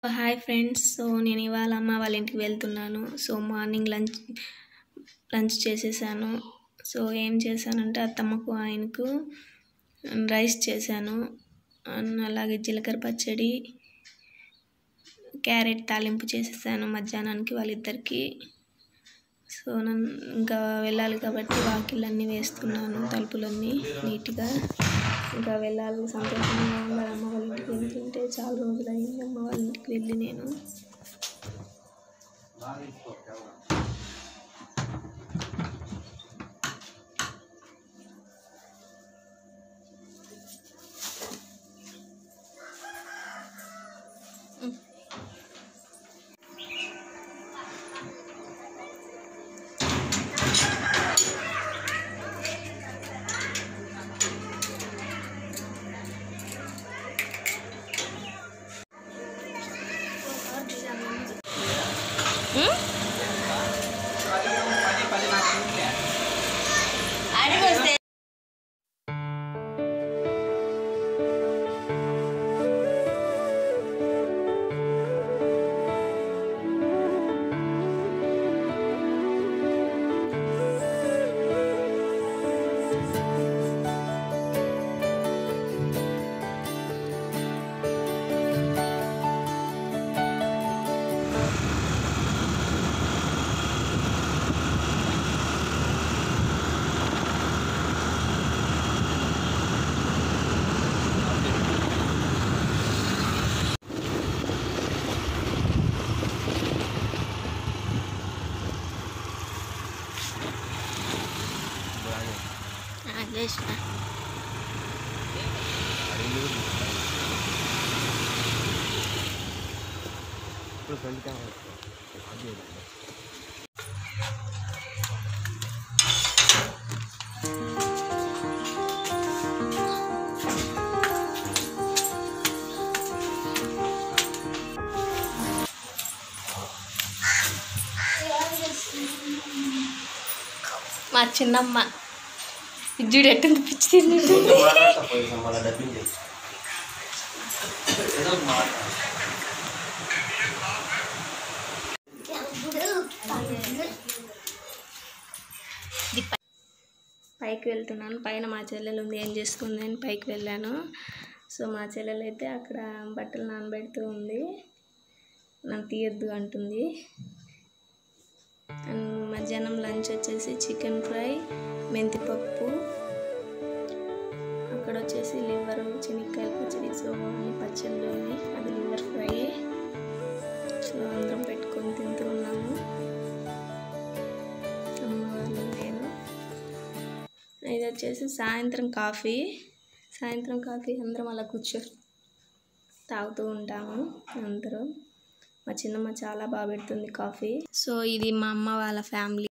hi friends so నేను ఇవాళ అమ్మ వాళ్ళ ఇంటికి వెళ్తున్నాను సో మార్నింగ్ లంచ్ లంచ్ చేసేసాను సో ఏం చేశానంటే అత్తమ్మకు ఆయనకు రైస్ చేశాను అండ్ అలాగే జీలకర్ర పచ్చడి క్యారెట్ తాలింపు చేసేసాను మధ్యాహ్నానికి వాళ్ళిద్దరికి సో నన్ను ఇంకా వెళ్ళాలి కాబట్టి వాకిళ్ళన్నీ వేస్తున్నాను తలుపులన్నీ నీట్గా ఇంకా వెళ్ళాలి సంతోషంగా ఉండాలి అమ్మ వాళ్ళ ఇంటికి వెళ్తుంటే చాలా రోజులు అయింది అమ్మ వాళ్ళ ఇంటికి వెళ్ళి నేను చేసిన ఇప్పుడు ఫ్రంట్ కెమెరా అది మా చిన్నమ్మ ఇజ్జుడు ఎట్టుంది పిచ్చి తిన్నట్టు ఇది పై- పైకి వెళ్తున్నాను పైన మా చెల్లెలు ఉంది ఏం చేస్తుంది అని పైకి వెళ్ళాను సో మా చెల్లెలు అయితే అక్కడ బట్టలు నానబెడుతూ ఉంది నన్ను తీయద్దు అంటుంది అండ్ మధ్యాహ్నం లంచ్ వచ్చేసి చికెన్ ఫ్రై మెంతిపప్పు అక్కడ వచ్చేసి లివర్ చెనిక్కాయల పచ్చడి సో అన్ని పచ్చళ్ళు ఉన్నాయి అది లివర్ ఫ్రై సో అందరం పెట్టుకొని తింటూ ఉన్నాము అమ్మ వాళ్ళు నేను ఇది వచ్చేసి సాయంత్రం కాఫీ సాయంత్రం కాఫీ అందరం అలా కూర్చో తాగుతూ ఉంటాము అందరం మా చిన్నమ్మ చాలా బాగా పెడుతుంది కాఫీ సో ఇది మా అమ్మ వాళ్ళ ఫ్యామిలీ